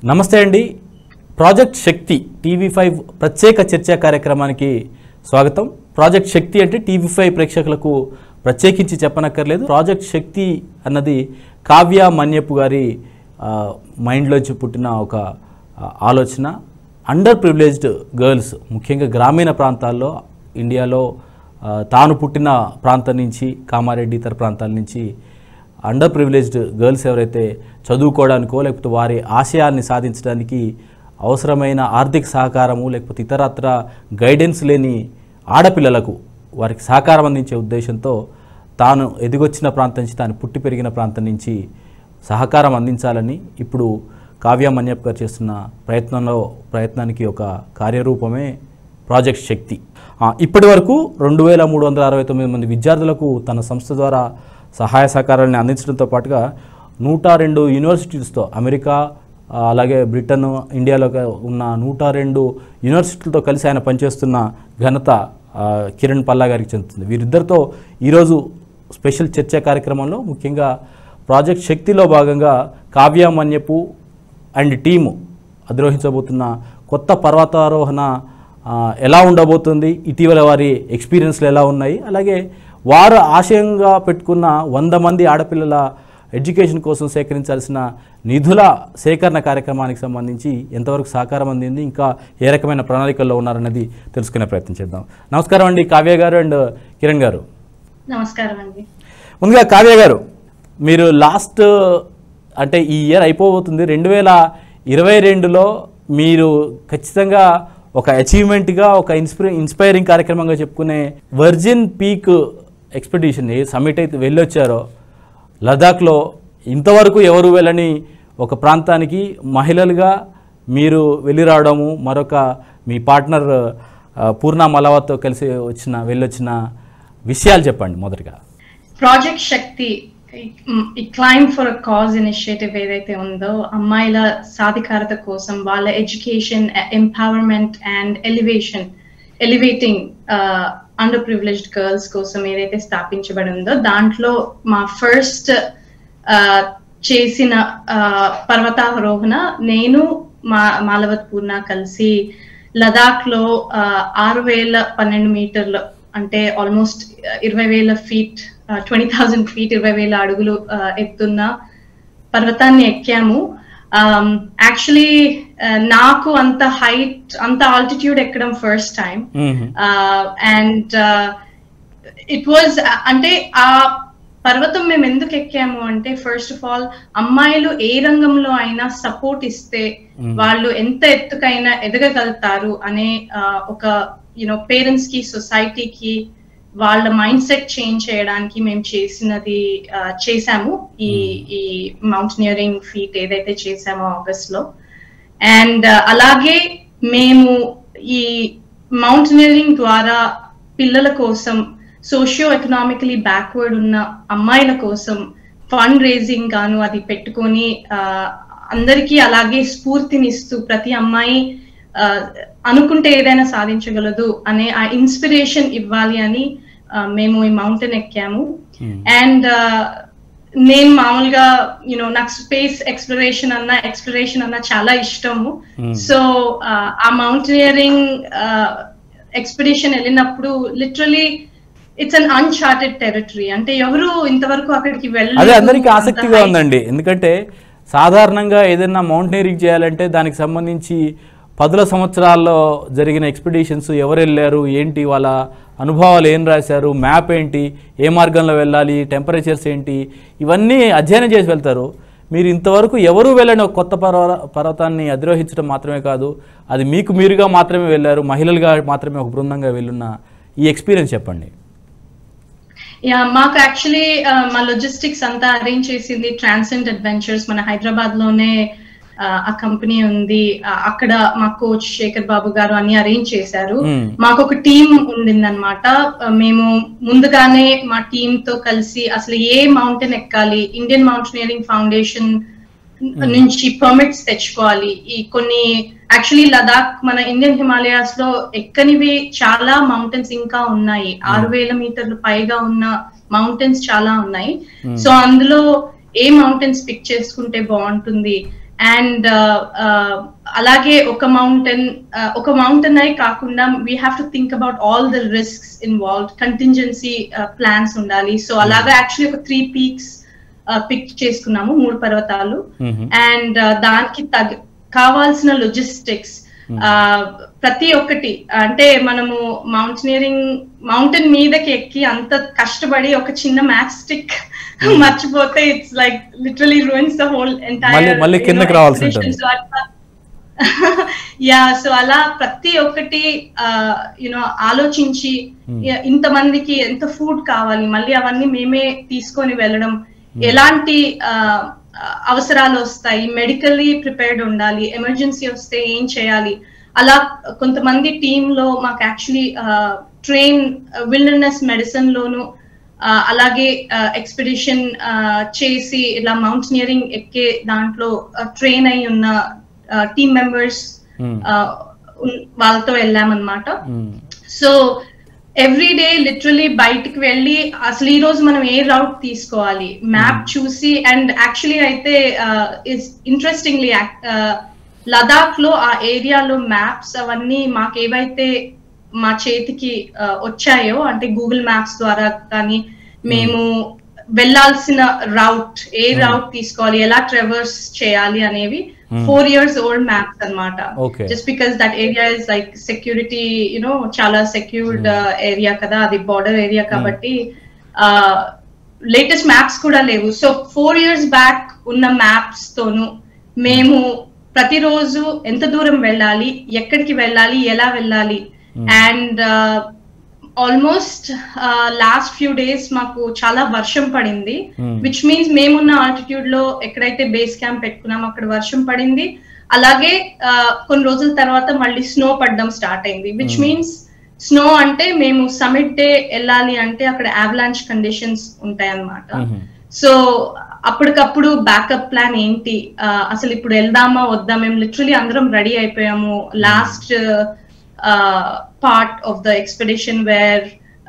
నమస్తే అండి ప్రాజెక్ట్ శక్తి TV five ప్రత్యేక చర్చా కార్యక్రమానికి స్వాగతం ప్రాజెక్ట్ శక్తి అంటే టీవీ ఫైవ్ ప్రేక్షకులకు ప్రత్యేకించి చెప్పనక్కర్లేదు ప్రాజెక్ట్ శక్తి అన్నది కావ్య మన్యపు గారి ఆ, మైండ్లోంచి పుట్టిన ఒక ఆ, ఆలోచన అండర్ ప్రివిలేజ్డ్ గర్ల్స్ ముఖ్యంగా గ్రామీణ ప్రాంతాల్లో ఇండియాలో ఆ, తాను పుట్టిన ప్రాంతం నుంచి కామారెడ్డి ఇతర ప్రాంతాల నుంచి అండర్ ప్రివిలేజ్డ్ గర్ల్స్ ఎవరైతే చదువుకోవడానికో లేకపోతే వారి ఆశయాల్ని సాధించడానికి అవసరమైన ఆర్థిక సహకారము లేకపోతే ఇతరత్ర గైడెన్స్ లేని ఆడపిల్లలకు వారికి సహకారం అందించే ఉద్దేశంతో తాను ఎదిగొచ్చిన ప్రాంతం నుంచి తాను పుట్టి పెరిగిన ప్రాంతం నుంచి సహకారం అందించాలని ఇప్పుడు కావ్య మన్యప్ గారు చేస్తున్న ప్రయత్నంలో ప్రయత్నానికి ఒక కార్యరూపమే ప్రాజెక్ట్ శక్తి ఆ, ఇప్పటి వరకు రెండు వేల మూడు వందల అరవై తొమ్మిది మంది విద్యార్థులకు తన సంస్థ ద్వారా సహాయ సహకారాన్ని అందించడంతో పాటుగా నూట రెండు యూనివర్సిటీస్తో అమెరికా ఆ, అలాగే బ్రిటన్ ఇండియాలో ఉన్న నూట రెండు యూనివర్సిటీలతో కలిసి ఆయన పనిచేస్తున్న ఘనత ఆ, కిరణ్ పల్లా గారికి చెందుతుంది వీరిద్దరితో ఈరోజు స్పెషల్ చర్చా కార్యక్రమంలో ముఖ్యంగా ప్రాజెక్ట్ శక్తిలో భాగంగా కావ్య మన్యపు అండ్ టీము అధిరోహించబోతున్న కొత్త పర్వతారోహణ ఆ, ఎలా ఉండబోతుంది ఇటీవల వారి ఎక్స్పీరియన్స్లు ఎలా ఉన్నాయి అలాగే వారు ఆశయంగా పెట్టుకున్న వంద మంది ఆడపిల్లల ఎడ్యుకేషన్ కోసం సేకరించాల్సిన నిధుల సేకరణ కార్యక్రమానికి సంబంధించి ఎంతవరకు సహకారం అందింది ఇంకా ఏ రకమైన ప్రణాళికల్లో ఉన్నారన్నది తెలుసుకునే ప్రయత్నం చేద్దాం నమస్కారం అండి కావ్య గారు అండ్ కిరణ్ గారు నమస్కారం అండి ముందుగా కావ్య గారు మీరు లాస్ట్ అంటే ఈ ఇయర్ అయిపోబోతుంది రెండు వేల ఇరవై రెండులో మీరు ఖచ్చితంగా ఒక అచీవ్మెంట్గా ఒక ఇన్స్పైర్ ఇన్స్పైరింగ్ కార్యక్రమంగా చెప్పుకునే వర్జిన్ పీక్ ఎక్స్పెడిషన్ ఏ సమిట్ అయితే వెళ్ళొచ్చారో లదాఖ్లో ఇంతవరకు ఎవరు వెళ్ళని ఒక ప్రాంతానికి మహిళలుగా మీరు వెళ్ళి రావడము మరొక మీ పార్ట్నర్ ఆ, పూర్ణ మలవత్తో కలిసి వచ్చిన వెళ్ళొచ్చిన విషయాలు చెప్పండి మొదటగా ప్రాజెక్ట్ శక్తి ఈ climb for a cause initiative ఏదైతే ఉందో అమ్మాయిల సాధికారత కోసం వాళ్ళ education empowerment and elevation elevating underprivileged girls కోసం ఏదైతే స్థాపించబడి ఉందో దాంట్లో మా ఫస్ట్ చేసిన ఆ, పర్వతారోహణ నేను మా మాలవత్ పూర్ణ కలిసి లదాఖ్ లో ఆ, ఆరు వేల పన్నెండు మీటర్లు అంటే ఆల్మోస్ట్ ఇరవై వేల ఫీట్ ట్వంటీ థౌజండ్ ఫీట్ ఇరవై వేల అడుగులు ఆ, ఎత్తున్న పర్వతాన్ని ఎక్కాము యాక్చువల్లీ నాకు అంత హైట్ అంత ఆల్టిట్యూడ్ ఎక్కడం first time hmm. And it was అంటే ఆ పర్వతం మేము ఎందుకు ఎక్కాము అంటే ఫస్ట్ ఆఫ్ ఆల్ అమ్మాయిలు ఏ రంగంలో అయినా సపోర్ట్ ఇస్తే వాళ్ళు ఎంత ఎత్తుకైనా ఎదగగలుగుతారు అనే ఆ, ఒక యునో పేరెంట్స్ కి సొసైటీకి వాళ్ళ మైండ్ సెట్ చేంజ్ చేయడానికి మేము చేసినది ఆ, చేశాము ఈ ఈ మౌంటనియరింగ్ ఫీట్ ఏదైతే చేశామో ఆగస్ట్ లో అండ్ అలాగే మేము ఈ మౌంటనియరింగ్ ద్వారా పిల్లల కోసం సోషియో ఎకనామికలీ బ్యాక్వర్డ్ ఉన్న అమ్మాయిల కోసం ఫండ్ రేజింగ్ గాను అది పెట్టుకొని ఆ, అందరికీ అలాగే స్ఫూర్తినిస్తూ ప్రతి అమ్మాయి ఆ, అనుకుంటే ఏదైనా సాధించగలదు అనే ఆ ఇన్స్పిరేషన్ ఇవ్వాలి అని ఆ, మేము ఈ మౌంటైన్ ఎక్కాము మ్మ్. అండ్ నేను మామూలుగా యూనో నాకు స్పేస్ ఎక్స్ప్లోరేషన్ అన్న ఎక్స్ప్లోరేషన్ అన్న చాలా ఇష్టము Hmm. సో ఆ మౌంటైనరింగ్ ఎక్స్పెడిషన్ వెళ్ళినప్పుడు literally it's an uncharted territory అంటే ఎవరు ఇంతవరకు అక్కడికి అదే వెళ్ళలేదు అందరికీ అంత ఆసక్తిగా high- ఉందండి ఎందుకంటే సాధారణంగా ఏదైనా మౌంటైనరింగ్ చేయాలంటే దానికి సంబంధించి పదుల సంవత్సరాల్లో జరిగిన ఎక్స్పెడిషన్స్ ఎవరు వెళ్ళారు ఏంటి వాళ్ళ అనుభవాలు ఏం రాశారు మ్యాప్ ఏంటి ఏ మార్గంలో వెళ్ళాలి టెంపరేచర్స్ ఏంటి ఇవన్నీ అధ్యయనం చేసి వెళ్తారు మీరు ఇంతవరకు ఎవరు వెళ్ళని ఒక కొత్త పర్వ పర్వతాన్ని అధిరోహించడం మాత్రమే కాదు అది మీకు మీరుగా మాత్రమే వెళ్ళారు మహిళలుగా మాత్రమే ఒక బృందంగా వెళ్ళున్న ఈ ఎక్స్పీరియన్స్ చెప్పండి యా మాకు యాక్చువల్లీ మా లొజిస్టిక్స్ అంతా అరేంజ్ చేసింది ట్రాన్సెంట్ అడ్వెంచర్స్ మన హైదరాబాద్ లోనే ఆ, ఆ కంపెనీ ఉంది ఆ, అక్కడ మా కోచ్ శేఖర్ బాబు గారు అన్ని అరేంజ్ చేశారు Hmm. మాకు ఒక టీం ఉండిందన్నమాట ఆ, మేము ముందుగానే మా టీం తో కలిసి అసలు ఏ మౌంటైన్ ఎక్కాలి ఇండియన్ మౌంటైనరింగ్ ఫౌండేషన్ నుంచి పర్మిట్స్ తెచ్చుకోవాలి ఈ కొన్ని యాక్చువల్లీ లదాఖ్ మన ఇండియన్ హిమాలయాస్ లో ఎక్కనివి చాలా మౌంటైన్స్ ఇంకా ఉన్నాయి ఆరు వేల మీటర్లు పైగా ఉన్న మౌంటైన్స్ చాలా ఉన్నాయి సో అందులో ఏ మౌంటైన్స్ పిక్ చేసుకుంటే బాగుంటుంది అండ్ అలాగే ఒక మౌంటైన్ ఒక మౌంటైన్ అయి కాకుండా we have to think about all the risks involve contingency plans ఉండాలి సో అలాగా యాక్చువల్లీ ఒక త్రీ పీక్స్ పిక్ చేసుకున్నాము మూడు పర్వతాలు మ్మ్. అండ్ దానికి తగ కావాల్సిన లొజిస్టిక్స్ ప్రతి ఒక్కటి అంటే మనము మౌంటైనరింగ్ మౌంటైన్ మీదకి ఎక్కి అంత కష్టపడి ఒక చిన్న మ్యాచ్ స్టిక్ మర్చిపోతే it's like literally ruins the whole మళ్ళీ- మళ్ళీ కిందకి రావాల్సి ఉంటుంది. యా సో అలా ప్రతి ఒక్కటి యునో ఆలోచించి Hmm. yeah, ఇంతమందికి ఎంత ఫుడ్ కావాలి మళ్ళీ అవన్నీ మేమే తీసుకొని వెళ్ళడం ఎలాంటి ఆ, అవసరాలు వస్తాయి మెడికల్లీ ప్రిపేర్డ్ ఉండాలి ఎమర్జెన్సీ వస్తే ఏం చేయాలి అలా కొంతమంది టీమ్ లో మాకు యాక్చువల్లీ ట్రైన్ విల్డర్నెస్ మెడిసిన్ లోను ఆ, అలాగే ఎక్స్పెడిషన్ చేసి ఇలా మౌంటైనరింగ్ ఎక్కే దాంట్లో ట్రైన్ అయి ఉన్న టీమ్ మెంబర్స్ మ్మ్. వాళ్ళతో వెళ్ళామన్నమాట hmm. So every day literally బయటికి వెళ్ళి అసలు ఈ రోజు మనం ఏ రౌట్ తీసుకోవాలి మ్యాప్ చూసి అండ్ యాక్చువల్లీ అయితే ఇస్ ఇంట్రెస్టింగ్లీ లదాఖ్ లో ఆ ఏరియాలో మ్యాప్స్ అవన్నీ మాకు ఏవైతే మా చేతికి uh, వచ్చాయో అంటే గూగుల్ మ్యాప్స్ ద్వారా కానీ మేము వెళ్ళాల్సిన రౌట్ ఏ Hmm. రౌట్ తీసుకోవాలి ఎలా ట్రెవర్స్ చేయాలి అనేవి Hmm. Four years old maps అన్నమాట Okay. Just because that area is like security you know చాలా సెక్యూర్డ్ ఏరియా కదా అది బార్డర్ ఏరియా కాబట్టి లేటెస్ట్ మ్యాప్స్ కూడా లేవు సో ఫోర్ ఇయర్స్ బ్యాక్ ఉన్న మ్యాప్స్ తోను మేము ప్రతిరోజు ఎంత దూరం వెళ్ళాలి ఎక్కడికి వెళ్ళాలి ఎలా వెళ్ళాలి Hmm. And almost last few days మాకు చాలా వర్షం పడింది Hmm. విచ్ మీన్స్ మేమున్న ఆల్టిట్యూడ్ లో ఎక్కడైతే బేస్ క్యాంప్ పెట్టుకున్నాం అక్కడ వర్షం పడింది అలాగే ఆ, కొన్ని రోజుల తర్వాత మళ్ళీ స్నో పడడం స్టార్ట్ అయింది విచ్ Hmm. మీన్స్ స్నో అంటే మేము సమిట్ డే వెళ్ళాలి అంటే అక్కడ అవలాంచ్ కండిషన్స్ ఉంటాయి అన్నమాట మ్మ్. సో అప్పటికప్పుడు బ్యాకప్ ప్లాన్ ఏంటి ఆ, అసలు ఇప్పుడు వెళ్దామా వద్దా మేము లిటరలీ అందరం రెడీ అయిపోయాము last part of the expedition where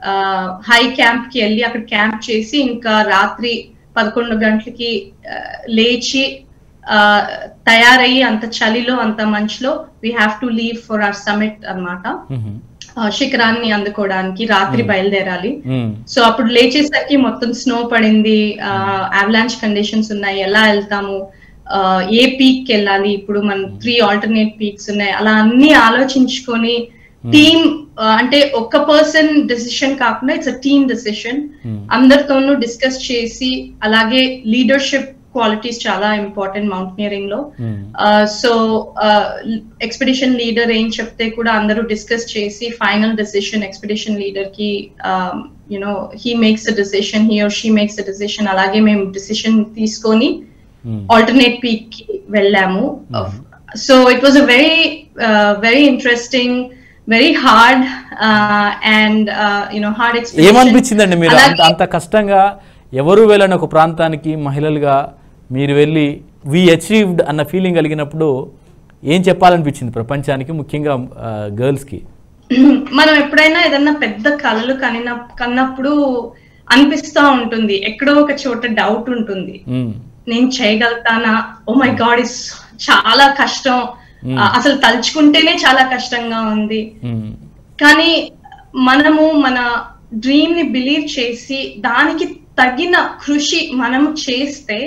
high camp కి వెళ్ళి అక్కడ క్యాంప్ చేసి ఇంకా రాత్రి పదకొండు గంటలకి ఆ, లేచి ఆ, తయారయ్యి అంత చలిలో అంత మంచులో we have to leave for our summit అన్నమాట మ్మ్. ఆ, శిఖరాన్ని అందుకోవడానికి రాత్రి Hmm. బయలుదేరాలి మ్మ్. సో అప్పుడు లేచేసరికి మొత్తం స్నో పడింది అవలాంచ్ కండిషన్స్ ఉన్నాయి ఎలా వెళ్తాము ఆ, ఏ పీక్ కి వెళ్ళాలి ఇప్పుడు మన త్రీ ఆల్టర్నేట్ పీక్స్ ఉన్నాయి అలా అన్ని ఆలోచించుకొని టీమ్ అంటే ఒక్క పర్సన్ డెసిషన్ కాకుండా it's a team decision hmm. అందరితోనూ డిస్కస్ చేసి అలాగే లీడర్షిప్ క్వాలిటీస్ చాలా ఇంపార్టెంట్ మౌంటైనరింగ్ లో మ్మ్. సో ఎక్స్పెడిషన్ లీడర్ ఏం చెప్తే కూడా అందరూ డిస్కస్ చేసి ఫైనల్ డెసిషన్ ఎక్స్పెడిషన్ లీడర్ కి you know he makes a decision he or she makes a decision అలాగే మేము డెసిషన్ తీసుకొని మ్మ్. ఆల్టర్నేట్ పీక్ కి వెళ్ళాము Mhm. So it was a very very interesting very hard and you know hard ఏమనిపించిందండి మీరు అంత అంత కష్టంగా ఎవరు వెళ్ళని ఒక ప్రాంతానికి మహిళలుగా మీరు వెళ్ళి వి అచీవ్డ్ అన్న ఫీలింగ్ కలిగినప్పుడు ఏం చెప్పాలనిపించింది ప్రపంచానికి ముఖ్యంగా గర్ల్స్కి మనం ఎప్పుడైనా ఏదన్నా పెద్ద కళలు కనిన కన్నప్పుడు అనిపిస్తా ఉంటుంది ఎక్కడో ఒక చోట డౌట్ ఉంటుంది నేను చేయగలుగుతానా ఓ మై గాడ్ ఇస్ చాలా కష్టం Hmm. ఆ, అసలు తలుచుకుంటేనే చాలా కష్టంగా ఉంది కానీ మనము మన డ్రీమ్ ని బిలీవ్ చేసి దానికి తగిన కృషి మనము చేస్తే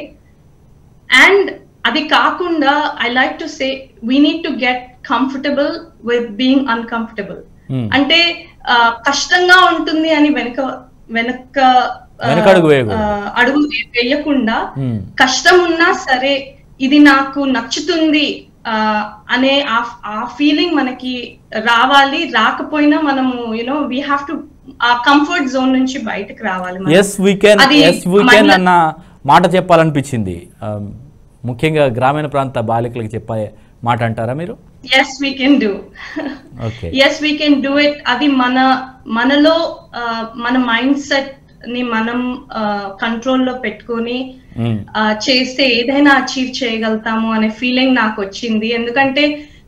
అండ్ అది కాకుండా I like to say we need to get comfortable with being uncomfortable అంటే ఆ, కష్టంగా ఉంటుంది అని వెనక వెనక ఆ, వెనకడుగు వేయకూడదు. ఆ, అడుగు వేయకుండా కష్టం ఉన్నా సరే ఇది నాకు నచ్చుతుంది ఆ, అనే ఆ- ఆ ఫీలింగ్ మనకి రావాలి రాకపోయినా మనము యూనో వీ హ్యావ్ టు ఆ కంఫర్ట్ జోన్ నుంచి బయటకు రావాలి మనం. ఎస్ వీ కెన్ అది ఎస్ వీ కెన్ మహిళ- అన్న మాట చెప్పాలనిపించింది ఆ, ముఖ్యంగా గ్రామీణ ప్రాంత బాలికలకు చెప్పే మాట అంటారా మీరు yes we can do okay yes we can do it అది మన మనలో ఆ, మన మైండ్ సెట్ ని మనం కంట్రోల్ లో పెట్టుకొని ఆ, చేస్తే ఏదైనా అచీవ్ చేయగలుగుతాము అనే ఫీలింగ్ నాకు వచ్చింది ఎందుకంటే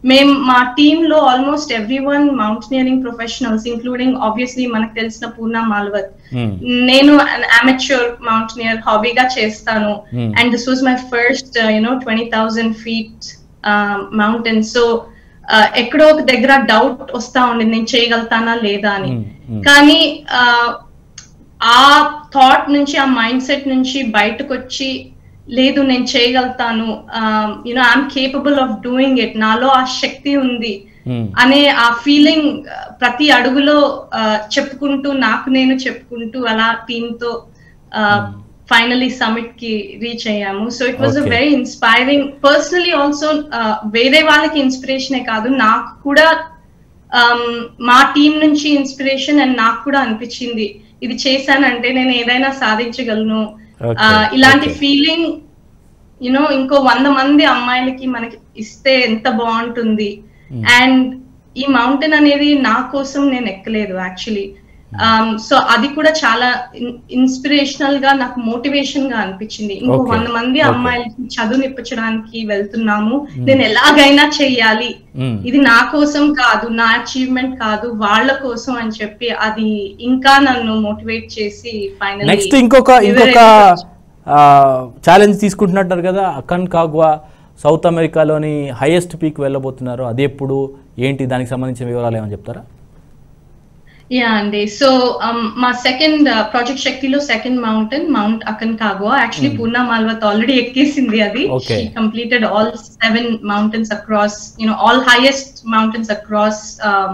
మేము మా టీమ్ లో almost every one mountaineering professionals including obviously మనకు తెలిసిన పూర్ణ మాల్వత్ మ్మ్. నేను అమెచ్యూర్ మౌంటైనియర్ హాబీగా చేస్తాను Hmm. And this was my first you know twenty thousand feet mountain so ఎక్కడో ఒక దగ్గర డౌట్ వస్తా ఉండింది నేను చేయగలుగుతానా లేదా అని Hmm. Hmm. కానీ uh, ఆ థాట్ నుంచి ఆ మైండ్ సెట్ నుంచి బయటకు వచ్చి లేదు నేను చేయగలుగుతాను you know I'm capable of doing it నాలో ఆ శక్తి ఉంది మ్మ్. అనే ఆ ఫీలింగ్ ప్రతి అడుగులో ఆ, చెప్పుకుంటూ నాకు నేను చెప్పుకుంటూ అలా టీమ్ తో ఫైనలీ సమిట్ కి రీచ్ అయ్యాము so it was a Okay. Very inspiring personally also వేరే వాళ్ళకి ఇన్స్పిరేషనే కాదు నాకు కూడా um, మా టీం నుంచి ఇన్స్పిరేషన్ అండ్ నాకు కూడా అనిపించింది ఇది చేశానంటే నేను ఏదైనా సాధించగలను Okay, ఆ, ఇలాంటి okay. ఫీలింగ్ యునో ఇంకో వంద మంది అమ్మాయిలకి మనకి ఇస్తే ఎంత బాగుంటుంది అండ్ ఈ మౌంటైన్ అనేది నా కోసం నేను ఎక్కలేదు యాక్చువల్లీ సో అది కూడా చాలా ఇన్స్పిరేషనల్ గా నాకు మోటివేషన్ గా అనిపించింది ఇంకో Okay. వంద మంది Okay. అమ్మాయిలకి చదువునిప్పించడానికి వెళ్తున్నాము నేను ఎలాగైనా చెయ్యాలి మ్మ్. ఇది నా కోసం కాదు నా అచీవ్మెంట్ కాదు వాళ్ళ కోసం అని చెప్పి అది ఇంకా నన్ను మోటివేట్ చేసి ఫైనల్ నెక్స్ట్ ఇంకొక ఇంకొక ఛాలెంజ్ తీసుకుంటున్నట్టారు కదా అకన్ కాగ్వా సౌత్ అమెరికాలోని హైయెస్ట్ పీక్ వెళ్ళబోతున్నారు అది ఎప్పుడు ఏంటి దానికి సంబంధించిన వివరాలు ఏమని చెప్తారా యా అండి సో మా సెకండ్ ప్రాజెక్ట్ శక్తిలో second mountain Mount Aconcagua actually Purna Malavath already ఎక్కేసింది అది Okay. Completed all seven mountains across you know all highest mountains across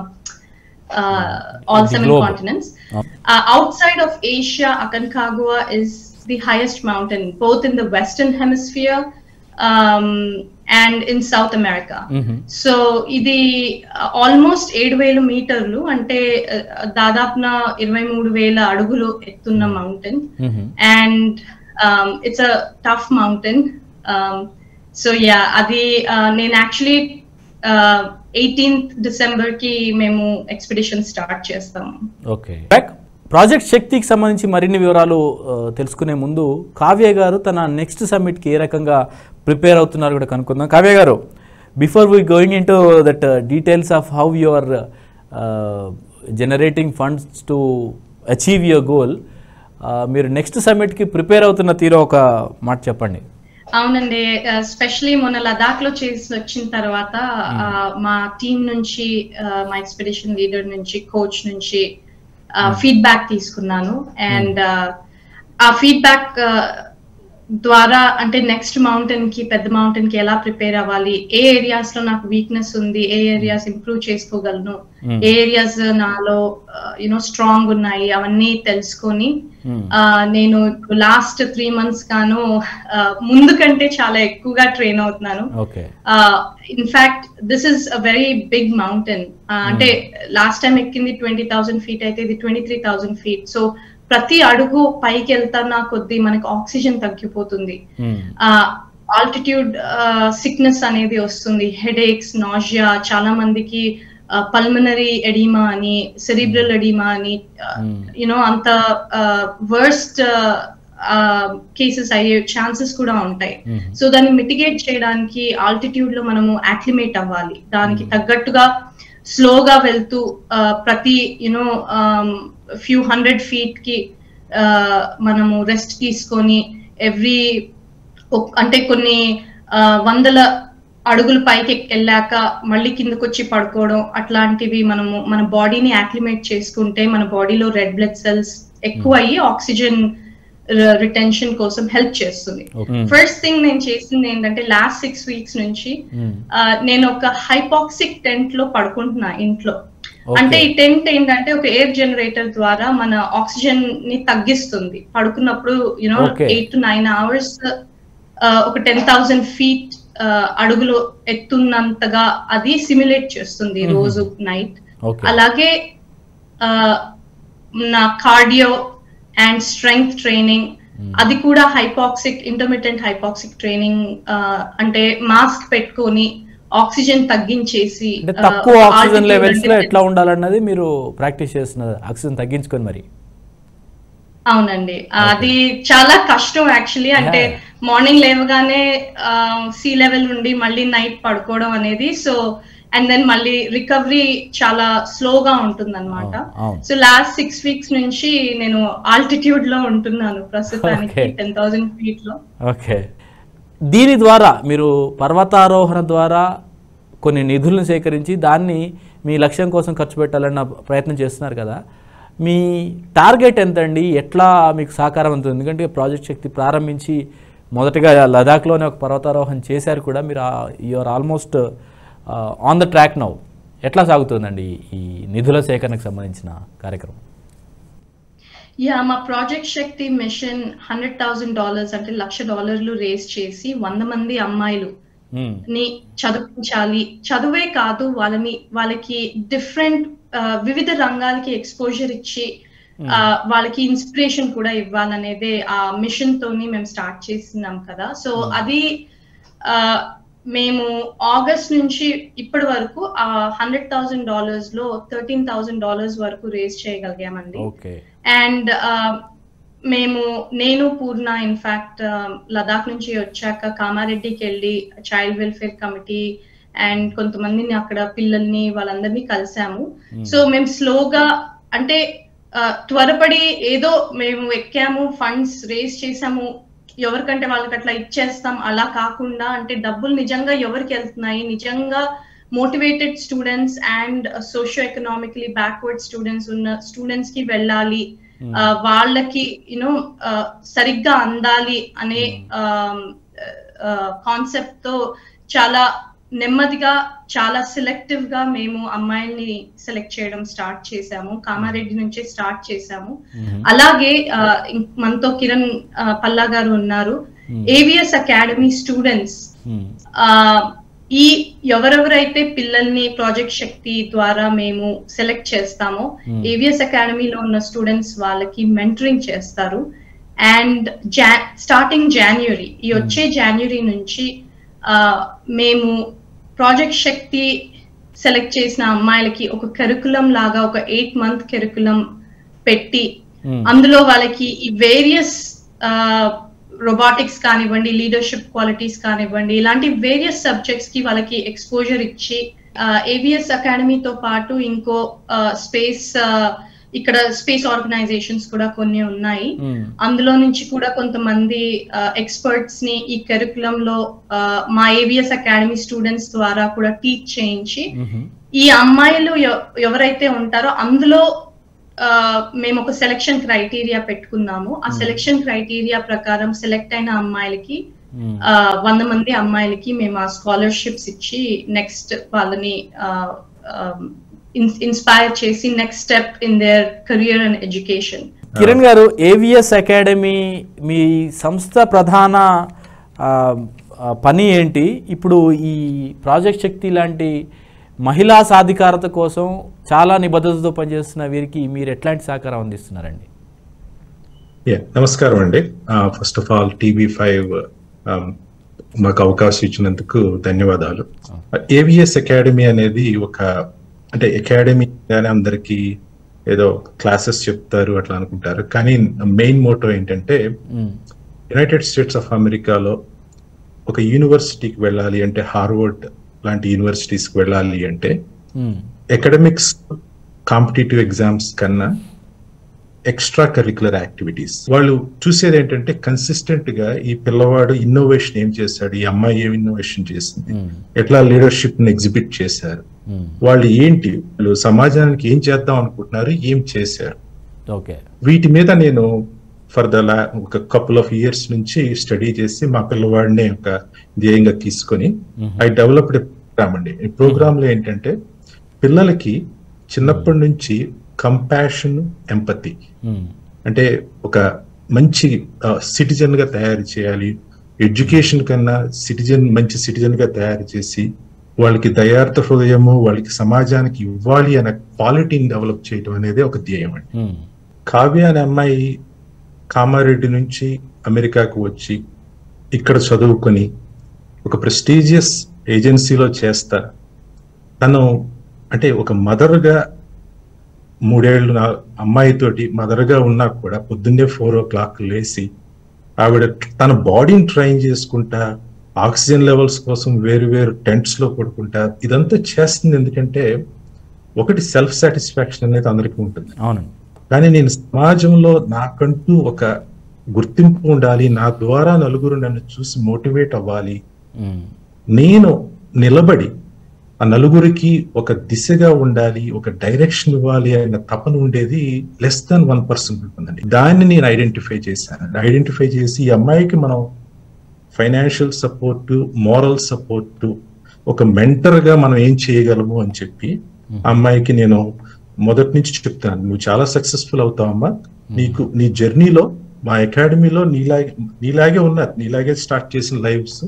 all The seven globe. continents. Oh. Uh, outside of Asia, Aconcagua is the highest mountain, both in the Western Hemisphere um, and in South America. మ్మ్. So ఇది almost ఏడు వేల మీటర్లు అంటే uh, దాదాపున ఇరవై మూడు వేల అడుగులు ఎత్తున్న mountain hmm. And it's a tough mountain so yeah అది uh, నేను యాక్చువల్లీ ఎయిటీన్త్ డిసెంబర్ కి మేము ఎక్స్పెడిషన్ స్టార్ట్ చేస్తాము ఓకే బ్యాక్ ప్రాజెక్ట్ శక్తికి సంబంధించి మరిన్ని వివరాలు ఆ, తెలుసుకునే ముందు కావ్య గారు తన నెక్స్ట్ సమ్మిట్కి ఏ రకంగా ప్రిపేర్ అవుతున్నారు కూడా కనుక్కుందాం కావ్య గారు before we going into that details of how you are generating funds to achieve your goal మీరు నెక్స్ట్ సమ్మిట్కి ప్రిపేర్ అవుతున్న తీరు ఒక మాట చెప్పండి అవునండి స్పెషలీ మొన్న లదాఖ్ లో చేసి వచ్చిన తర్వాత ఆ, మా టీం నుంచి ఆ, మా ఎక్స్పెడిషన్ లీడర్ నుంచి కోచ్ నుంచి ఫీడ్బ్యాక్ తీసుకున్నాను అండ్ ఆ ఫీడ్బ్యాక్ ద్వారా అంటే నెక్స్ట్ మౌంటైన్ కి పెద్ద మౌంటైన్ కి ఎలా ప్రిపేర్ అవ్వాలి ఏ ఏరియాస్ లో నాకు వీక్నెస్ ఉంది ఏ ఏరియాస్ ఇంప్రూవ్ చేసుకోగలను Hmm. ఏ ఏరియాస్ నాలో యునో స్ట్రాంగ్ ఉన్నాయి అవన్నీ తెలుసుకొని Hmm. ఆ, నేను లాస్ట్ త్రీ మంత్స్ గాను ఆ, ముందు కంటే చాలా ఎక్కువగా ట్రైన్ అవుతున్నాను okay in fact this is a very big mountain అంటే లాస్ట్ టైం ఎక్కింది ట్వంటీ థౌసండ్ ఫీట్ అయితే ఇది twenty three thousand feet so ప్రతి అడుగు పైకి వెళ్తున్నా కొద్దీ మనకి ఆక్సిజన్ తగ్గిపోతుంది ఆల్టిట్యూడ్ సిక్నెస్ అనేది వస్తుంది హెడేక్స్ నాజియా చాలా మందికి పల్మనరీ ఎడిమా అని సెరిబ్రల్ ఎడిమా అని Hmm. యునో అంత వర్స్ట్ కేసెస్ అయ్యే ఛాన్సెస్ కూడా ఉంటాయి సో దాన్ని మిటిగేట్ చేయడానికి ఆల్టిట్యూడ్ లో మనము యాక్లిమేట్ అవ్వాలి దానికి తగ్గట్టుగా స్లోగా వెళ్తూ ఆ, ప్రతి యునో ఫ్యూ హండ్రెడ్ ఫీట్ కి ఆ, మనము రెస్ట్ తీసుకొని ఎవ్రీ అంటే కొన్ని ఆ, వందల అడుగులు పైకి వెళ్ళాక మళ్ళీ కిందకు వచ్చి పడుకోవడం అట్లాంటివి మనము మన బాడీని యాక్లిమేట్ చేసుకుంటే మన బాడీలో రెడ్ బ్లడ్ సెల్స్ ఎక్కువ అయ్యి ఆక్సిజన్ రిటెన్షన్ కోసం హెల్ప్ చేస్తుంది ఓకే ఫస్ట్ థింగ్ నేను చేసింది ఏంటంటే లాస్ట్ సిక్స్ వీక్స్ నుంచి ఆ, నేను ఒక హైపాక్సిక్ టెంట్ లో పడుకుంటున్నా ఇంట్లో Okay. అంటే ఈ టెంట్ ఏంటంటే ఒక ఎయిర్ జనరేటర్ ద్వారా మన ఆక్సిజన్ ని తగ్గిస్తుంది పడుకున్నప్పుడు you know Okay. Eight to nine hours ఒక టెన్ థౌసండ్ ఫీట్ అడుగులు ఎత్తున్నంతగా అది సిమ్యులేట్ చేస్తుంది Mhm. రోజు నైట్ ఓకే అలాగే ఆ, నా కార్డియో అండ్ స్ట్రెంగ్త్ ట్రైనింగ్ అది కూడా హైపాక్సిక్ ఇంటర్మీడియట్ హైపాక్సిక్ ట్రైనింగ్ అంటే మాస్క్ పెట్టుకొని ఆక్సిజన్ తగ్గించేసి అంటే ఆ, తక్కువ ఒక ఆక్సిజన్ altitude లెవెల్స్ లో అంటే- ఎట్లా ఉండాలన్నది మీరు ప్రాక్టీస్ చేస్తున్నారు ఆక్సిజన్ తగ్గించుకొని మరి అవునండి అది చాలా కష్టం యాక్చువల్లీ అంటే మార్నింగ్ లేవగానే సీ లెవెల్ నుండి మళ్ళీ నైట్ పడుకోవడం అనేది సో అండ్ దెన్ మళ్ళీ రికవరీ చాలా స్లోగా ఉంటుంది అనమాట అవును, అవును. సో లాస్ట్ సిక్స్ వీక్స్ నుంచి నేను ఆల్టిట్యూడ్ లో ఉంటున్నాను ప్రస్తుతానికి Okay. టెన్ థౌసండ్ ఫీట్ లో ఓకే దీని ద్వారా మీరు పర్వతారోహణ ద్వారా కొన్ని నిధులను సేకరించి దాన్ని మీ లక్ష్యం కోసం ఖర్చు పెట్టాలన్న ప్రయత్నం చేస్తున్నారు కదా మీ టార్గెట్ ఎంత అండి ఎట్లా మీకు సహకారం అవుతుంది ఎందుకంటే ప్రాజెక్ట్ శక్తి ప్రారంభించి మొదటగా లదాఖ్లోనే ఒక పర్వతారోహణ చేశారు కూడా మీరు you're almost on the track now ఎట్లా సాగుతుందండి ఈ నిధుల సేకరణకు సంబంధించిన కార్యక్రమం యా మా project Shakti mission hundred thousand dollars అంటే లక్ష డాలర్లు రేస్ చేసి వంద మంది అమ్మాయిలు మ్మ్. ని చదివించాలి చదువే కాదు వాళ్ళని వాళ్ళకి డిఫరెంట్ వివిధ రంగాలకి ఎక్స్పోజర్ ఇచ్చి ఆ, వాళ్ళకి ఇన్స్పిరేషన్ కూడా ఇవ్వాలనేదే ఆ మిషన్ తోని మేము స్టార్ట్ చేస్తున్నాం కదా సో అది ఆ, మేము ఆగస్ట్ నుంచి ఇప్పటి వరకు ఆ హండ్రెడ్ థౌసండ్ డాలర్స్ లో థర్టీన్ థౌసండ్ డాలర్స్ వరకు రేస్ చేయగలిగామండి ఓకే అండ్ మేము నేను పూర్ణ ఇన్ఫాక్ట్ లదాఖ్ నుంచి వచ్చాక కామారెడ్డికి వెళ్ళి చైల్డ్ వెల్ఫేర్ కమిటీ అండ్ కొంతమందిని అక్కడ పిల్లల్ని వాళ్ళందరినీ కలిసాము సో మేము స్లోగా అంటే ఆ, త్వరపడి ఏదో మేము ఎక్కాము ఫండ్స్ రేస్ చేసాము ఎవరికంటే వాళ్ళకి అట్లా ఇచ్చేస్తాం అలా కాకుండా అంటే డబ్బులు నిజంగా ఎవరికి వెళ్తున్నాయి నిజంగా motivated students and socio economically backward students ఉన్న స్టూడెంట్స్ కి వెళ్ళాలి ఆ, వాళ్ళకి యూనో సరిగ్గా అందాలి అనే కాన్సెప్ట్ తో చాలా నెమ్మదిగా చాలా సెలెక్టివ్ గా మేము అమ్మాయిల్ని సెలెక్ట్ చేయడం స్టార్ట్ చేసాము కామారెడ్డి నుంచే స్టార్ట్ చేసాము మ్మ్. అలాగే ఆ, ఇం- మనతో కిరణ్ ఆ, పల్లా గారు ఉన్నారు ఏవిఎస్ అకాడమీ స్టూడెంట్స్ మ్మ్. ఆ ఈ ఎవరెవరైతే పిల్లల్ని ప్రాజెక్ట్ శక్తి ద్వారా మేము సెలెక్ట్ చేస్తామో Hmm. ఏవిఎస్ అకాడమీలో ఉన్న స్టూడెంట్స్ వాళ్ళకి మెంటరింగ్ చేస్తారు అండ్ జా స్టార్టింగ్ జాన్యురీ ఈ వచ్చే జాన్యురీ నుంచి ఆ, మేము ప్రాజెక్ట్ శక్తి సెలెక్ట్ చేసిన అమ్మాయిలకి ఒక కరికులం లాగా ఒక ఎయిట్ మంత్ కరికులం పెట్టి మ్మ్. అందులో వాళ్ళకి ఈ వేరియస్ రొబాటిక్స్ కానివ్వండి లీడర్షిప్ క్వాలిటీస్ కానివ్వండి ఇలాంటి వేరియస్ సబ్జెక్ట్స్ కి వాళ్ళకి ఎక్స్పోజర్ ఇచ్చి ఏవిఎస్ అకాడమీతో పాటు ఇంకో స్పేస్ ఇక్కడ స్పేస్ ఆర్గనైజేషన్స్ కూడా కొన్ని ఉన్నాయి మ్మ్. అందులో నుంచి కూడా కొంతమంది ఎక్స్పర్ట్స్ ని ఈ కరికులం లో ఆ, మా ఏవిఎస్ అకాడమీ స్టూడెంట్స్ ద్వారా కూడా టీచ్ చేయించి మ్మ్. ఈ అమ్మాయిలు ఎవ- ఎవరైతే ఉంటారో అందులో ఆ, మేము ఒక సెలక్షన్ క్రైటీరియా పెట్టుకున్నాము ఆ సెలక్షన్ క్రైటీరియా ప్రకారం సెలెక్ట్ అయిన అమ్మాయిలకి మ్మ్. ఆ, వంద మంది అమ్మాయిలకి మేము ఆ స్కాలర్షిప్స్ ఇచ్చి నెక్స్ట్ వాళ్ళని ఇన్స్పైర్ చేసి next step in their career and education Kiran గారు ఏవిఎస్ అకాడమీ మీ సంస్థ ప్రధాన ఆ, ఆ, పని ఏంటి ఇప్పుడు ఈ ప్రాజెక్ట్ శక్తి లాంటి మహిళా సాధికారత కోసం చాలా నిబద్ధతతో పనిచేస్తున్న వీరికి మీరు ఎట్లాంటి సహకారం అందిస్తున్నారండి యా నమస్కారం అండి first of all TV five మాకు అవకాశం ఇచ్చినందుకు ధన్యవాదాలు ఏవిఎస్ అకాడమీ అనేది ఒక అంటే అకాడమీ గానే అందరికి ఏదో క్లాసెస్ చెప్తారు అట్లా అనుకుంటారు కానీ మెయిన్ మోటో ఏంటంటే మ్మ్. యునైటెడ్ స్టేట్స్ ఆఫ్ అమెరికాలో ఒక యూనివర్సిటీకి వెళ్ళాలి అంటే హార్వర్డ్ లాంటి యూనివర్సిటీస్కి వెళ్ళాలి అంటే మ్మ్. ఎకడమిక్స్ కాంపిటేటివ్ ఎగ్జామ్స్ కన్నా ఎక్స్ట్రా కరికులర్ యాక్టివిటీస్ వాళ్ళు చూసేది ఏంటంటే కన్సిస్టెంట్ గా ఈ పిల్లవాడు ఇన్నోవేషన్ ఏం చేశాడు ఈ అమ్మాయి ఏం ఇన్నోవేషన్ చేసింది మ్మ్. ఎట్లా లీడర్షిప్ ని ఎగ్జిబిట్ చేశారు మ్మ్. వాళ్ళు ఏంటి వాళ్ళు సమాజానికి ఏం చేద్దాం అనుకుంటున్నారు ఏం చేశారు ఓకే వీటి మీద నేను ఫర్ ద ఒక కపుల్ ఆఫ్ ఇయర్స్ నుంచి స్టడీ చేసి మా పిల్లవాడిని ఒక ధ్యేయంగా తీసుకొని మ్మ్. ఐ డెవలప్డ్ ప్రోగ్రామ్ అండి ఈ ప్రోగ్రామ్ లో ఏంటంటే పిల్లలకి చిన్నప్పటి నుంచి కంపాషన్ ఎంపతి మ్మ్. అంటే ఒక మంచి సిటిజన్ గా తయారు చేయాలి ఎడ్యుకేషన్ కన్నా సిటిజన్ మంచి సిటిజన్ గా తయారు చేసి వాళ్ళకి దయార్థ హృదయము వాళ్ళకి సమాజానికి ఇవ్వాలి అనే క్వాలిటీని డెవలప్ చేయడం అనేది ఒక ధ్యేయం అండి మ్మ్. కావ్య అనే అమ్మాయి కామారెడ్డి నుంచి అమెరికాకు వచ్చి ఇక్కడ చదువుకొని ఒక ప్రెస్టీజియస్ ఏజెన్సీలో చేస్తా తను అంటే ఒక మదర్గా మూడేళ్ళు నా అమ్మాయితోటి మదర్గా ఉన్నా కూడా పొద్దున్నే ఫోర్ ఓ క్లాక్ లేచి ఆవిడ తన బాడీని ట్రైన్ చేసుకుంటా ఆక్సిజన్ లెవెల్స్ కోసం వేరు వేరు టెంట్స్ లో పడుకుంటా ఇదంతా చేస్తుంది ఎందుకంటే ఒకటి సెల్ఫ్ సాటిస్ఫాక్షన్ అనేది అందరికీ ఉంటుంది అవునండి కానీ నేను సమాజంలో నాకంటూ ఒక గుర్తింపు ఉండాలి నా ద్వారా నలుగురు నన్ను చూసి మోటివేట్ అవ్వాలి ఉమ్, నేను నిలబడి ఆ నలుగురికి ఒక దిశగా ఉండాలి ఒక డైరెక్షన్ ఇవ్వాలి అన్న తపన ఉండేది లెస్ దాన్ వన్ పర్సెంట్ ఉంటుందండి దాన్ని నేను ఐడెంటిఫై చేశాను ఐడెంటిఫై చేసి ఈ అమ్మాయికి మనం ఫైనాన్షియల్ సపోర్ట్ మోరల్ సపోర్ట్ ఒక మెంటర్ గా మనం ఏం చేయగలము అని చెప్పి ఆ అమ్మాయికి నేను మొదటి నుంచి చెప్తాను నువ్వు చాలా సక్సెస్ఫుల్ అవుతావమ్మా నీకు నీ జర్నీలో మా అకాడమీలో నీలాగే నీలాగే ఉన్నారు నీలాగే స్టార్ట్ చేసిన లైవ్స్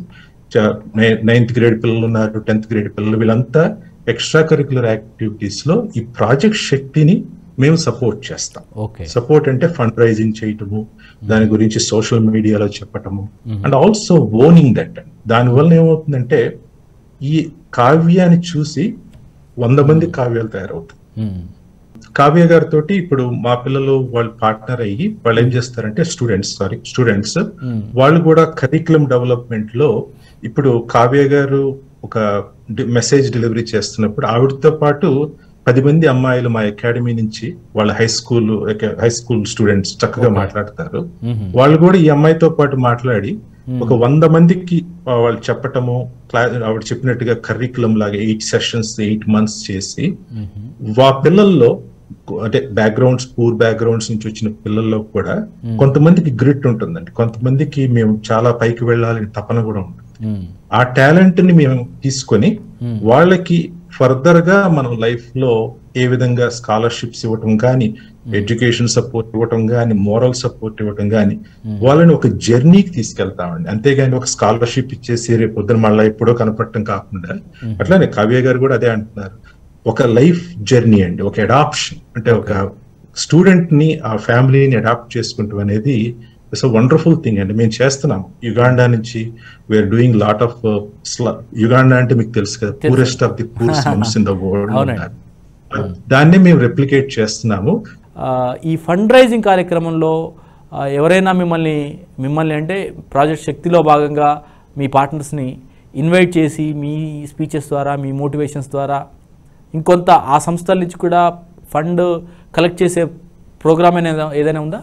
నైన్త్ గ్రేడ్ పిల్లలు ఉన్నారు టెన్త్ గ్రేడ్ పిల్లలు వీళ్ళంతా ఎక్స్ట్రా కరికులర్ యాక్టివిటీస్ లో ఈ ప్రాజెక్ట్ శక్తిని మేము సపోర్ట్ చేస్తాం ఓకే సపోర్ట్ అంటే ఫండ్ రైజింగ్ చేయటము దాని గురించి సోషల్ మీడియాలో చెప్పటము Mhm. And also owning that దాని వల్ల ఏమవుతుందంటే ఈ కావ్యాన్ని చూసి వంద మంది కావ్యాలు తయారవుతాయి ఉమ్, కావ్య గారితో ఇప్పుడు మా పిల్లలు వాళ్ళు పార్ట్నర్ అయ్యి వాళ్ళు ఏం చేస్తారంటే స్టూడెంట్స్ సారీ స్టూడెంట్స్ ఉమ్, వాళ్ళు కూడా కరికులం డెవలప్మెంట్ లో ఇప్పుడు కావ్య గారు ఒక మెసేజ్ డెలివరీ చేస్తున్నప్పుడు ఆవిడతో పాటు పది మంది అమ్మాయిలు మా అకాడమీ నుంచి వాళ్ళ high school high school students చక్కగా Okay. మాట్లాడతారు ఉమ్, వాళ్ళు కూడా ఈ అమ్మాయితో పాటు మాట్లాడి Hmm. ఒక వంద మందికి ఆ, వాళ్ళు చెప్పటము క్లా ఆవిడ చెప్పినట్టుగా కరికులం లాగా ఎయిట్ సెషన్స్ ఎయిట్ మంత్స్ చేసి ఉమ్, వా పిల్లల్లో అంటే బ్యాక్గ్రౌండ్స్ పూర్ బ్యాక్గ్రౌండ్స్ నుంచి వచ్చిన పిల్లల్లో కూడా Hmm. కొంతమందికి గ్రిట్ ఉంటుందండి కొంతమందికి మేము చాలా పైకి వెళ్ళాలని తపన కూడా ఉంటుంది ఉమ్, ఆ టాలెంట్ ని మేము తీసుకొని Hmm. వాళ్ళకి ఫర్దర్ గా మనం లైఫ్ లో ఏ విధంగా స్కాలర్షిప్స్ ఇవ్వటం కానీ ఎడ్యుకేషన్ సపోర్ట్ ఇవ్వటం కానీ మోరల్ సపోర్ట్ ఇవ్వటం కానీ వాళ్ళని ఒక జర్నీకి తీసుకెళ్తామండి అంతేగాని ఒక స్కాలర్షిప్ ఇచ్చేసి రేపు పొద్దున మళ్ళీ ఎప్పుడో కనపడటం కాకుండా అట్లానే కావ్య గారు కూడా అదే అంటున్నారు ఒక లైఫ్ జర్నీ అండి ఒక అడాప్షన్ అంటే ఒక స్టూడెంట్ ని ఆ ఫ్యామిలీని అడాప్ట్ చేసుకుంటాం అనేది ఇట్స్ వండర్ఫుల్ థింగ్ అండి మేము చేస్తున్నాం యుగాండా నుంచి we are doing lot of Uganda అంటే మీకు తెలుసు కదా తెలుసు. Poorest of the poor slums in the world అవునండి. దాన్ని మేము రెప్లికేట్ చేస్తున్నాము ఆ, ఈ ఫండ్ రైజింగ్ కార్యక్రమంలో ఆ, ఎవరైనా మిమ్మల్ని మిమ్మల్ని అంటే ప్రాజెక్ట్ శక్తిలో భాగంగా మీ పార్ట్నర్స్ని ఇన్వైట్ చేసి మీ స్పీచెస్ ద్వారా మీ మోటివేషన్స్ ద్వారా ఇంకొంత ఆ సంస్థల నుంచి కూడా ఫండ్ కలెక్ట్ చేసే ప్రోగ్రామ్ అనేది ఏదైనా ఉందా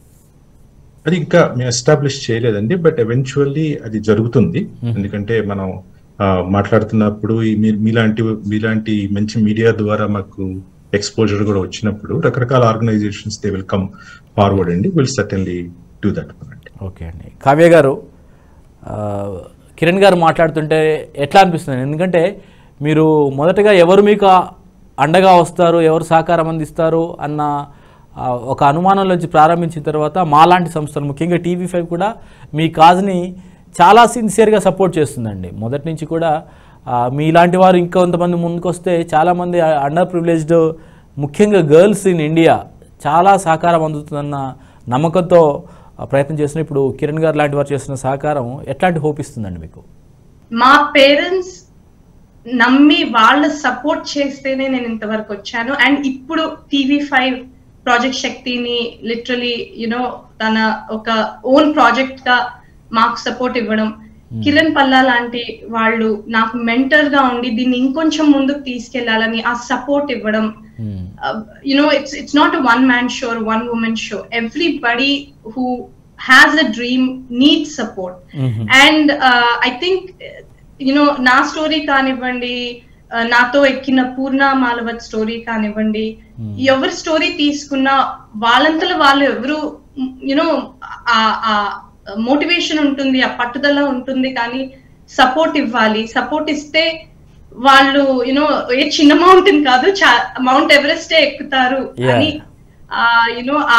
అది ఇంకా మేము ఎస్టాబ్లిష్ చేయలేదండి బట్ ఎవెన్చువల్లీ అది జరుగుతుంది ఎందుకంటే మనం ఆ, మాట్లాడుతున్నప్పుడు ఈ మీ- మీలాంటి మీలాంటి మంచి మీడియా ద్వారా మాకు ఎక్స్పోజర్ కూడా వచ్చినప్పుడు రకరకాల organizations they will come forward అండి విల్ సర్టన్లీ డూ దట్ అండి ఓకే అండి కావ్య గారు ఆ, కిరణ్ గారు మాట్లాడుతుంటే ఎట్లా అనిపిస్తుంది ఎందుకంటే మీరు మొదటగా ఎవరు మీకు ఆ అండగా వస్తారు ఎవరు సహకారం అందిస్తారు అన్న ఆ, ఒక అనుమానంలోంచి ప్రారంభించిన తర్వాత మాలాంటి సంస్థలు ముఖ్యంగా టీవీ ఫైవ్ కూడా మీ కాజ్ని చాలా సిన్సియర్గా సపోర్ట్ చేస్తుందండి మొదటి నుంచి కూడా ఆ, మీలాంటి వారు ఇంకొంతమంది ముందుకు వస్తే చాలామంది అండర్ ప్రివిలేజ్డ్ ముఖ్యంగా గర్ల్స్ ఇన్ ఇండియా చాలా సహకారం అందుతుందన్న నమ్మకంతో ఆ, ప్రయత్నం చేసిన ఇప్పుడు కిరణ్ గారు లాంటి వారు చేస్తున్న సహకారం ఎట్లాంటి హోప్ ఇస్తుందండి మీకు మా పేరెంట్స్ నమ్మి వాళ్ళ సపోర్ట్ చేస్తేనే నేను ఇంతవరకు వచ్చాను అండ్ ఇప్పుడు టీవీ ఫైవ్ ప్రాజెక్ట్ శక్తిని లిటరలీ యునో తన ఒక ఓన్ ప్రాజెక్ట్ గా మాకు సపోర్ట్ ఇవ్వడం కిరణ్ పల్లా లాంటి వాళ్ళు నాకు మెంటర్ గా ఉండి దీన్ని ఇంకొంచెం ముందుకు తీసుకెళ్లాలని ఆ సపోర్ట్ ఇవ్వడం మ్మ్. uh, you know it's it's not a one man show or one woman show everybody who has a dream needs support Mhm. and uh, i think uh, you know నా స్టోరీ కానివ్వండి uh, నాతో ఎక్కిన పూర్ణ Malavath story కానివ్వండి ఎవరి story తీసుకున్నా వాళ్ళంతలో వాళ్ళు ఎవరు you know ఆ మోటివేషన్ ఉంటుంది ఆ పట్టుదల ఉంటుంది కానీ సపోర్ట్ ఇవ్వాలి సపోర్ట్ ఇస్తే వాళ్ళు యునో ఏ చిన్న మౌంటైన్ కాదు మౌంట్ ఎవరెస్టే ఎక్కుతారు Yeah. అని యునో ఆ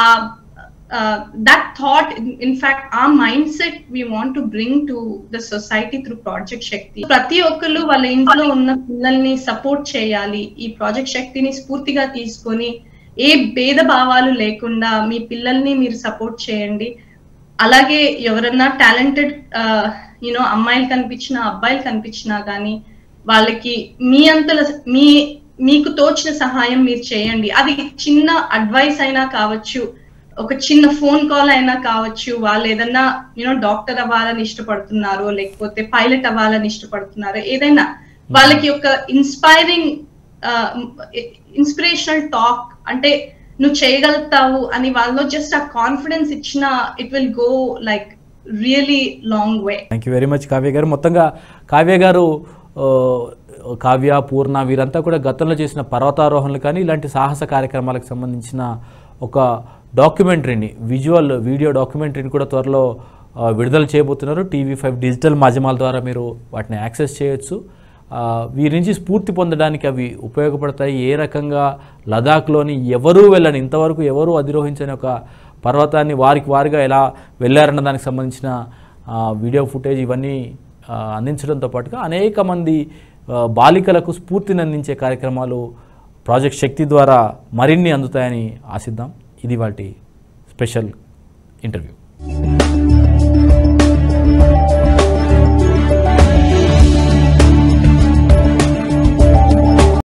దట్ థాట్ ఇన్ ఫ్యాక్ట్ ఆ mindset we want to bring to the society through project Shakti ప్రతి ఒక్కరు వాళ్ళ ఇంట్లో ఉన్న పిల్లల్ని సపోర్ట్ చేయాలి ఈ ప్రాజెక్ట్ శక్తిని స్ఫూర్తిగా తీసుకొని ఏ భేద భావాలు లేకుండా మీ పిల్లల్ని మీరు సపోర్ట్ చేయండి అలాగే ఎవరన్నా టాలెంటెడ్ యూనో అమ్మాయిలు కనిపించినా అబ్బాయిలు కనిపించినా కానీ వాళ్ళకి మీ అంతల మీ మీకు తోచిన సహాయం మీరు చేయండి అది చిన్న అడ్వైస్ అయినా కావచ్చు ఒక చిన్న ఫోన్ కాల్ అయినా కావచ్చు వాళ్ళు ఏదన్నా యూనో డాక్టర్ అవ్వాలని ఇష్టపడుతున్నారు లేకపోతే పైలట్ అవ్వాలని ఇష్టపడుతున్నారు ఏదైనా వాళ్ళకి ఒక ఇన్స్పైరింగ్ ఇన్స్పిరేషనల్ టాక్ అంటే నువ్వు చేయగలుగుతావు అని వాళ్ళలో జస్ట్ ఆ కాన్ఫిడెన్స్ ఇచ్చిన it will go like really long way thank you very much Kavya గారు మొత్తంగా కావ్య గారు ఆ, కావ్య పూర్ణ వీరంతా కూడా గతంలో చేసిన పర్వతారోహణలు కానీ ఇలాంటి సాహస కార్యక్రమాలకు సంబంధించిన ఒక డాక్యుమెంటరీని విజువల్ వీడియో డాక్యుమెంటరీని కూడా త్వరలో ఆ, విడుదల చేయబోతున్నారు టీవీ ఫైవ్ డిజిటల్ మాధ్యమాల ద్వారా మీరు వాటిని యాక్సెస్ చేయొచ్చు ఆ, వీరి నుంచి స్ఫూర్తి పొందడానికి అవి ఉపయోగపడతాయి ఏ రకంగా లదాఖ్లోని ఎవరూ వెళ్ళని ఇంతవరకు ఎవరూ అధిరోహించని ఒక పర్వతాన్ని వారికి వారిగా ఎలా వెళ్ళారన్న దానికి సంబంధించిన ఆ, వీడియో ఫుటేజ్ ఇవన్నీ ఆ, అందించడంతో పాటుగా అనేక మంది ఆ, బాలికలకు స్ఫూర్తిని అందించే కార్యక్రమాలు ప్రాజెక్ట్ శక్తి ద్వారా మరిన్ని అందుతాయని ఆశిద్దాం ఇది వాటి స్పెషల్ ఇంటర్వ్యూ